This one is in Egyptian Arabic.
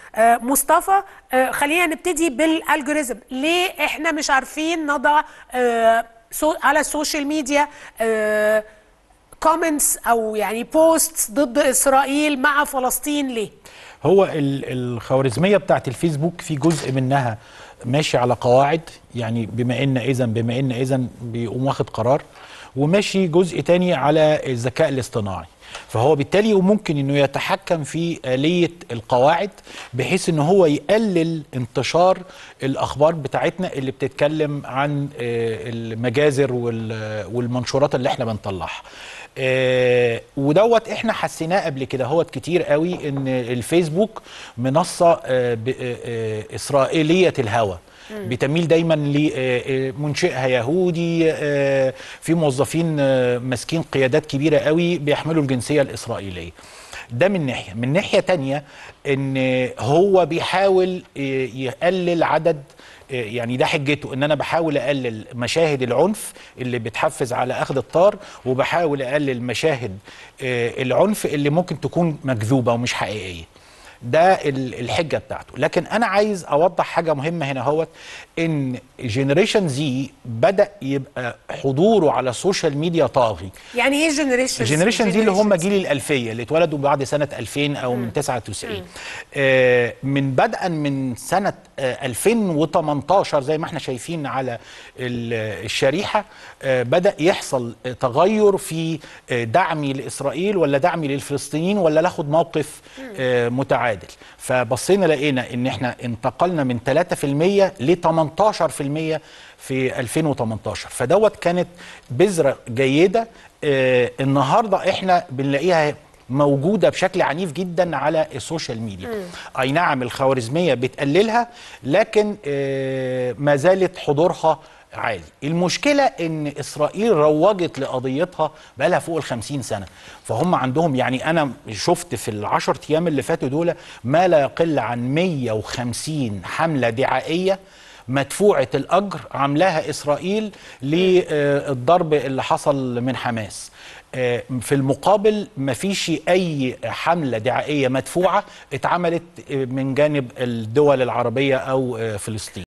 آه، مصطفى آه، خلينا نبتدي بالالجوريزم ليه احنا مش عارفين نضع آه، سو- على السوشيال ميديا كومنتس او يعني بوست ضد اسرائيل مع فلسطين ليه هو ال- الخوارزميه بتاعت الفيسبوك في جزء منها ماشي على قواعد يعني بما ان اذا بما ان اذا بيقوم واخد قرار وماشي جزء تاني على الذكاء الاصطناعي فهو بالتالي ممكن انه يتحكم في آلية القواعد بحيث ان هو يقلل انتشار الاخبار بتاعتنا اللي بتتكلم عن آه، المجازر وال- والمنشورات اللي احنا بنطلعها آه، ودوت احنا حسيناه قبل كده هوت كتير قوي ان الفيسبوك منصه آه، ب- آه، آه، اسرائيليه الهوى بتميل دايما لمنشئها يهودي آه، في موظفين آه، ماسكين قيادات كبيره قوي بيحملوا الجنسيه الاسرائيليه ده من ناحيه من ناحيه تانية ان هو بيحاول آه، يقلل عدد يعني ده حجته ان انا بحاول اقلل مشاهد العنف اللي بتحفز على اخذ الطار وبحاول اقلل مشاهد آه، العنف اللي ممكن تكون مكذوبه ومش حقيقيه ده ال- الحجه بتاعته لكن انا عايز اوضح حاجه مهمه هنا هوت ان جنريشن زي بدا يبقى حضوره على السوشيال ميديا طاغي يعني ايه جنريشن الجنريشن دي اللي هم جيل الألفية اللي اتولدوا بعد سنة 2000 أو من 99 آه من بدءا من سنة آه 2018 زي ما احنا شايفين على ال- الشريحة آه بدأ يحصل آه، تغير في آه دعمي لإسرائيل ولا دعمي للفلسطينيين ولا ناخد موقف آه متعادل فبصينا لقينا ان احنا انتقلنا من 3% ل 18% في 2018 فدوت كانت بذرة جيدة آه النهارده احنا بنلاقيها موجوده بشكل عنيف جدا على السوشيال ميديا اي نعم الخوارزميه بتقللها لكن آه ما زالت حضورها عالي المشكله ان اسرائيل روجت لقضيتها بقالها فوق ال 50 سنه فهم عندهم يعني انا شفت في العشر ايام اللي فاتوا دول ما لا يقل عن 150 حمله دعائيه مدفوعة الأجر عاملاها إسرائيل للضرب اللي حصل من حماس آه، في المقابل مفيش أي حملة دعائية مدفوعة اتعملت آه، من جانب الدول العربية أو آه، فلسطين